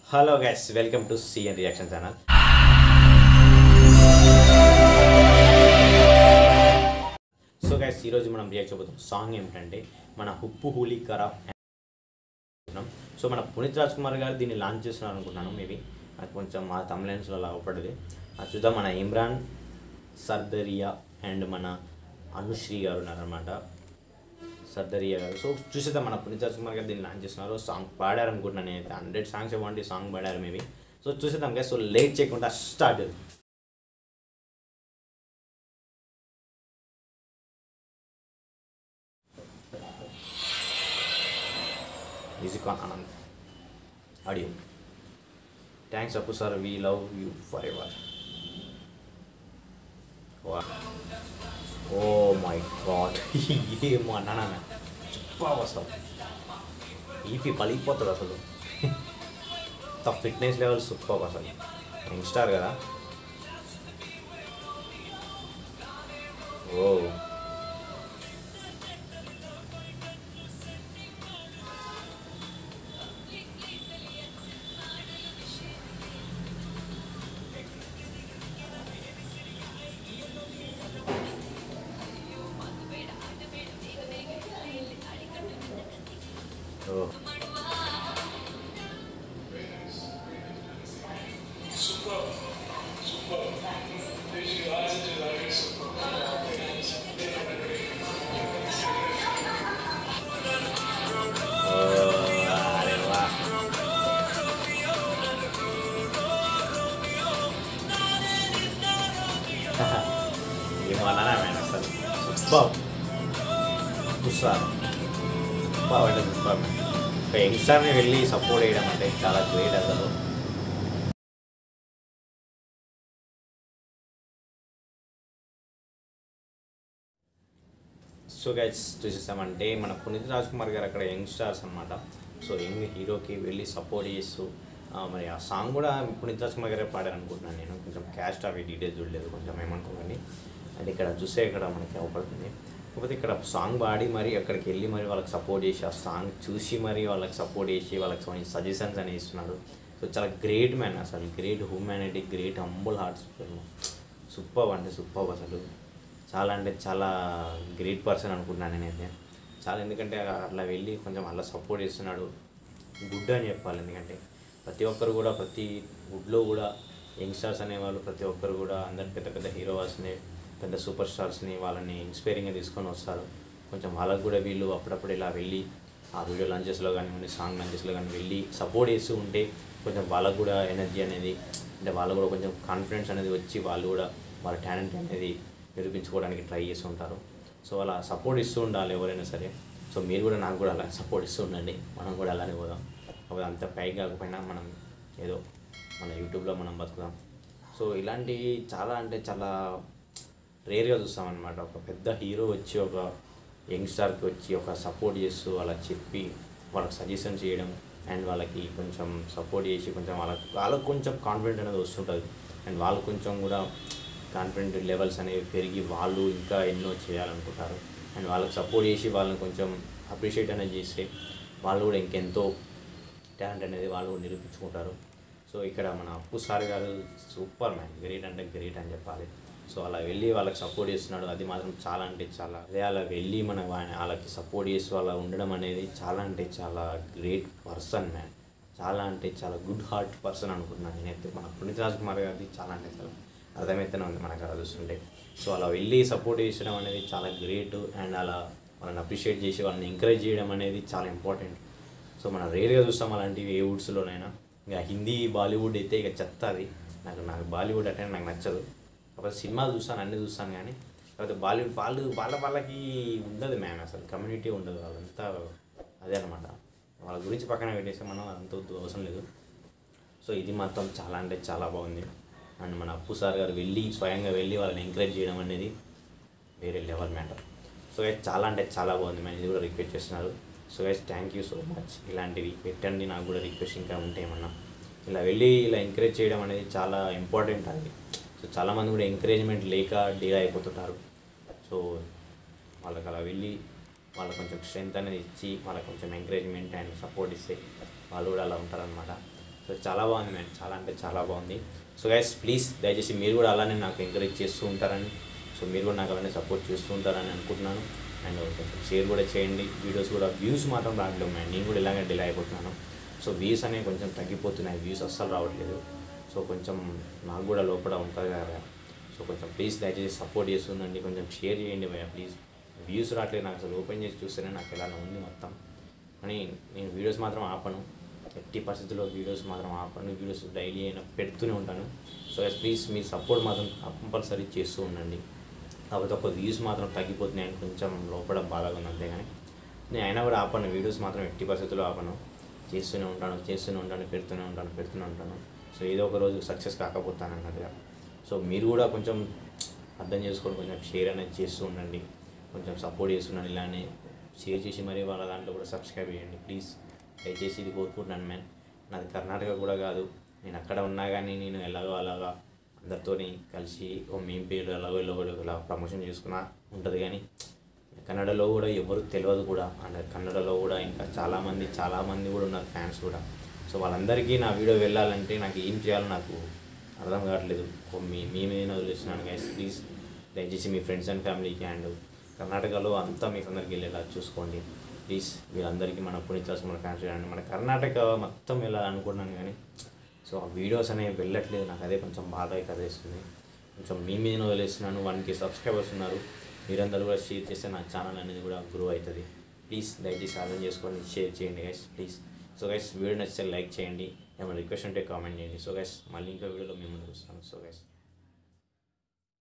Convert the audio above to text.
Hello guys welcome to CN reaction channel so guys ఈరోజు మనం react చేయబోతున్న song ఏమిటంటే మన ఉప్పు హూలీ ఖరాబ్ సో మన పునీత్ రాజ్ కుమార్ గారు దీన్ని లాంచ్ చేస్తున్నారు అనుకుంటున్నాను మేబీ నాకు కొంచెం మా తమిళన్స్లో అలా అవపడది అది చూద్దాం మన ఇమ్రాన్ సర్దరియా అండ్ మన అనుశ్రీ గారు ఉన్నారనమాట సర్దరియా గారు సో చూసేద్దాం మన పునీత్ రాజ్ కుమార్ గారు దీన్ని లాంచ్ చేస్తున్నారు సాంగ్ పాడారు అనుకుంటున్నాను నేనైతే హండ్రెడ్ సాంగ్స్ ఇవ్వండి సాంగ్ పాడారు మేబీ సో చూసేద్దాం గైస్ సో లేట్ చేయకుండా start music on Anand audio thanks Appu sir we love you for ever oh my god ఏమో అన్నానా చెప్పావు అసలు ఈపీ పలిగిపోతుంది అసలు అంత ఫిట్నెస్ లెవెల్ సూపర్ అసలు యంగ్స్టార్ కదా ఓ ఓ ఓ, అరే వా. ఏమన్నా మేడం అసలు సూపర్ సూపర్ సూపర్ అంటే సూపర్ ఒక యంగ్స్టర్ని వెళ్ళి సపోర్ట్ చేయడం అంటే చాలా గ్రేట్ అసలు సో గైస్ చూసేసామంటే మన పునీత్ రాజ్ కుమార్ గారు అక్కడ యంగ్ స్టార్స్ అనమాట సో యంగ్ హీరోకి వెళ్ళి సపోర్ట్ చేస్తూ ఆ, మరి ఆ సాంగ్ కూడా పునీత్ రాజ్ కుమార్ గారే పాడారు అనుకుంటున్నాను నేను కొంచెం క్యాస్ట్ అవి డీటెయిల్స్ చూడలేదు కొంచెం ఏమనుకోకండి అండ్ ఇక్కడ చూస్తే ఇక్కడ మనకి అవపడుతుంది కాకపోతే ఇక్కడ సాంగ్ పాడి మరి అక్కడికి వెళ్ళి మరి వాళ్ళకి సపోర్ట్ చేసి ఆ సాంగ్ చూసి మరి వాళ్ళకి సపోర్ట్ చేసి వాళ్ళకి సజెషన్స్ అని ఇస్తున్నాడు సో చాలా గ్రేట్ మ్యాన్ అసలు great humanity great humble hearts super అంటే సూపర్ అసలు చాలా అంటే చాలా గ్రేట్ పర్సన్ అనుకుంటున్నాను నేనైతే చాలా ఎందుకంటే అట్లా వెళ్ళి కొంచెం అలా సపోర్ట్ చేస్తున్నాడు గుడ్ అని చెప్పాలి ఎందుకంటే ప్రతి ఒక్కరు కూడా ప్రతి గుడ్లో కూడా యంగ్స్టర్స్ అనేవాళ్ళు ప్రతి ఒక్కరు కూడా అందరు పెద్ద పెద్ద హీరోస్ని పెద్ద సూపర్ స్టార్స్ని వాళ్ళని ఇన్స్పైరింగ్గా తీసుకొని వస్తారు కొంచెం వాళ్ళకు కూడా వీళ్ళు అప్పుడప్పుడు ఇలా వెళ్ళి ఆ వీడియో లంచెస్లో కానివ్వండి సాంగ్ లంచెస్లో కానీ వెళ్ళి సపోర్ట్ చేస్తూ ఉంటే కొంచెం వాళ్ళకు కూడా ఎనర్జీ అనేది అంటే వాళ్ళకు కూడా కొంచెం కాన్ఫిడెన్స్ అనేది వచ్చి వాళ్ళు కూడా వాళ్ళ టాలెంట్ అనేది నిరూపించుకోవడానికి ట్రై చేస్తూ ఉంటారు సో అలా సపోర్ట్ ఇస్తూ ఉండాలి ఎవరైనా సరే సో మీరు కూడా నాకు కూడా అలా సపోర్ట్ ఇస్తూ ఉండండి మనం కూడా అలానే పోదాం అప్పుడు అంత పై కాకపోయినా మనం ఏదో మన యూట్యూబ్లో మనం బతుకుదాం సో ఇలాంటివి చాలా అంటే చాలా రేర్గా చూస్తామన్నమాట ఒక పెద్ద హీరో వచ్చి ఒక యంగ్స్టార్కి వచ్చి ఒక సపోర్ట్ చేస్తూ అలా చెప్పి వాళ్ళకి సజెషన్ చేయడం అండ్ వాళ్ళకి కొంచెం సపోర్ట్ చేసి కొంచెం వాళ్ళకి వాళ్ళకు కొంచెం కాన్ఫిడెంట్ అనేది వస్తుంటుంది అండ్ వాళ్ళు కొంచెం కూడా కాన్ఫిడెంట్ లెవెల్స్ అనేవి పెరిగి వాళ్ళు ఇంకా ఎన్నో చేయాలనుకుంటారు అండ్ వాళ్ళకి సపోర్ట్ చేసి వాళ్ళని కొంచెం అప్రిషియేట్ అనేది చేస్తే వాళ్ళు కూడా ఇంకెంతో టాలెంట్ అనేది వాళ్ళు కూడా నిరూపించుకుంటారు సో ఇక్కడ మన అప్పు సార్ గారు సూపర్ మ్యాన్ గ్రేట్ అంటే గ్రేట్ అని చెప్పాలి సో అలా వెళ్ళి వాళ్ళకి సపోర్ట్ చేస్తున్నాడు అది మాత్రం చాలా అంటే చాలా అదే అలా వెళ్ళి మన వా- వాళ్ళకి సపోర్ట్ చేస్తూ అలా ఉండడం అనేది చాలా అంటే చాలా గ్రేట్ పర్సన్ మ్యాన్ చాలా అంటే చాలా గుడ్ హార్ట్ పర్సన్ అనుకుంటున్నాను నేనైతే మన పునీత్ రాజ్ కుమార్ గారిది చాలా అంటే చాలా అర్థమైతేనే ఉంది మనకు అలా చూస్తుంటే సో అలా వెళ్ళి సపోర్ట్ చేసడం అనేది చాలా గ్రేట్ అండ్ అలా వాళ్ళని అప్రిషియేట్ చేసి వాళ్ళని ఎంకరేజ్ చేయడం అనేది చాలా ఇంపార్టెంట్ సో మనం రేర్గా చూస్తాం అలాంటివి ఏ వుడ్స్లోనైనా ఇంకా హిందీ బాలీవుడ్ అయితే ఇక చెత్త అది నాకు నాకు బాలీవుడ్ అంటే నాకు నచ్చదు కాకపోతే సినిమాలు చూస్తాను అన్నీ చూస్తాను కానీ కాకపోతే బాలీవుడ్ వాళ్ళు వాళ్ళ వాళ్ళకి ఉండదు మ్యామ్ అసలు కమ్యూనిటీ ఉండదు వాళ్ళంతా అదే అనమాట వాళ్ళ గురించి పక్కన పెట్టేస్తే మనం అంత వద్దు, అవసరం లేదు సో ఇది మాత్రం చాలా అంటే చాలా బాగుంది అండ్ మన అప్పు సార్ గారు వెళ్ళి స్వయంగా వెళ్ళి వాళ్ళని ఎంకరేజ్ చేయడం అనేది వేరే లెవెల్ మ్యాటర్ సో గైస్ చాలా అంటే చాలా బాగుంది మ్యాన్ ఇది కూడా రిక్వెస్ట్ చేస్తున్నారు so guys thank you so much ఇలాంటివి పెట్టండి నాకు కూడా రిక్వెస్ట్ ఇంకా ఉంటే ఏమన్నా ఇలా వెళ్ళి ఇలా ఎంకరేజ్ చేయడం అనేది చాలా ఇంపార్టెంట్ అది సో చాలామంది కూడా ఎంకరేజ్మెంట్ లేక డీల్ అయిపోతుంటారు సో వాళ్ళకి అలా వెళ్ళి వాళ్ళకి కొంచెం స్ట్రెంత్ అనేది ఇచ్చి వాళ్ళకి కొంచెం ఎంకరేజ్మెంట్ అండ్ సపోర్ట్ ఇస్తే వాళ్ళు కూడా అలా ఉంటారనమాట సో చాలా బాగుంది మ్యామ్ చాలా అంటే చాలా బాగుంది సో గైస్ ప్లీజ్ దయచేసి మీరు కూడా అలానే నాకు ఎంకరేజ్ చేస్తూ ఉంటారని సో మీరు కూడా నాకు అలానే సపోర్ట్ చేస్తూ ఉంటారని అనుకుంటున్నాను అండ్ కొంచెం షేర్ కూడా చేయండి వీడియోస్ కూడా వ్యూస్ మాత్రం రావట్లేదు మ్యామ్ నేను కూడా ఇలాగే డిలే అయిపోతున్నాను సో వ్యూస్ అనేవి కొంచెం తగ్గిపోతున్నాయి వ్యూస్ అస్సలు రావట్లేదు సో కొంచెం నాకు కూడా లోపల ఉంటుంది కదా సో కొంచెం ప్లీజ్ దయచేసి సపోర్ట్ చేస్తుందండి కొంచెం షేర్ చేయండి భయ్య ప్లీజ్ వ్యూస్ రావట్లేదు నాకు అసలు ఓపెన్ చేసి చూస్తేనే నాకు ఎలా ఉంది మొత్తం కానీ నేను వీడియోస్ మాత్రం ఆపను ఎట్టి పరిస్థితుల్లో వీడియోస్ మాత్రం ఆపను వీడియోస్ డైలీ అయినా పెడుతూనే ఉంటాను సో ప్లీజ్ మీ సపోర్ట్ మాత్రం కంపల్సరీ చేస్తూ ఉండండి కాకపోతే ఒక వ్యూస్ మాత్రం తగ్గిపోతున్నాయని కొంచెం లోపల బాధగా ఉంది అంతే కానీ నేను అయినా కూడా ఆపను వీడియోస్ మాత్రం ఎట్టి పరిస్థితుల్లో ఆపను చేస్తూనే ఉంటాను చేస్తూనే ఉంటాను పెడుతూనే ఉంటాను పెడుతూనే ఉంటాను సో ఏదో ఒక రోజు సక్సెస్ కాకపోతాను అన్నట్టుగా సో మీరు కూడా కొంచెం అర్థం చేసుకొని కొంచెం షేర్ అనేది చేస్తూ ఉండండి కొంచెం సపోర్ట్ చేస్తున్నాను ఇలానే షేర్ చేసి మరి వాళ్ళ దాంట్లో కూడా సబ్స్క్రైబ్ చేయండి ప్లీజ్ దయచేసి ఇది కోరుకుంటున్నాను మ్యాన్ నాది కర్ణాటక కూడా కాదు నేను అక్కడ ఉన్నా కానీ నేను ఎలాగో అలాగా అందరితోని కలిసి ఓ మేము పేరు ఎలాగో ఎలాగో ఇలా ప్రమోషన్ చేసుకున్నా ఉంటుంది కానీ కన్నడలో కూడా ఎవరు తెలియదు కూడా అండ్ కన్నడలో కూడా ఇంకా చాలామంది చాలామంది కూడా ఉన్నారు ఫ్యాన్స్ కూడా సో వాళ్ళందరికీ నా వీడియో వెళ్ళాలంటే నాకు ఏం చేయాలో నాకు అర్థం కావట్లేదు ఓ మీ మీ మీద వదిలేస్తున్నాను గైస్ ప్లీజ్ దయచేసి మీ ఫ్రెండ్స్ అండ్ ఫ్యామిలీకి అండ్ కర్ణాటకలో అంతా మీకు అందరికి వెళ్ళేలా చూసుకోండి ప్లీజ్ వీళ్ళందరికీ మన పునీత్ మన ఫ్యాన్స్ చేయండి మన కర్ణాటక మొత్తం వెళ్ళాలనుకున్నాను కానీ సో ఆ వీడియోస్ అనేవి వెళ్ళట్లేదు నాకు అదే కొంచెం బాధ కదేస్తుంది కొంచెం మీ మీద వదిలేస్తున్నాను వన్కి సబ్స్క్రైబర్స్ ఉన్నారు మీరందరూ కూడా షేర్ చేస్తే నా ఛానల్ అనేది కూడా గ్రో అవుతుంది ప్లీజ్ దయచేసి అర్థం చేసుకొని షేర్ చేయండి guys please so guys video నచ్చితే లైక్ చేయండి ఏమైనా రిక్వెస్ట్ ఉంటే కామెంట్ చేయండి సో గైస్ మళ్ళీ ఇంకో వీడియోలో మేము ముందుకు వస్తాను సో గైస్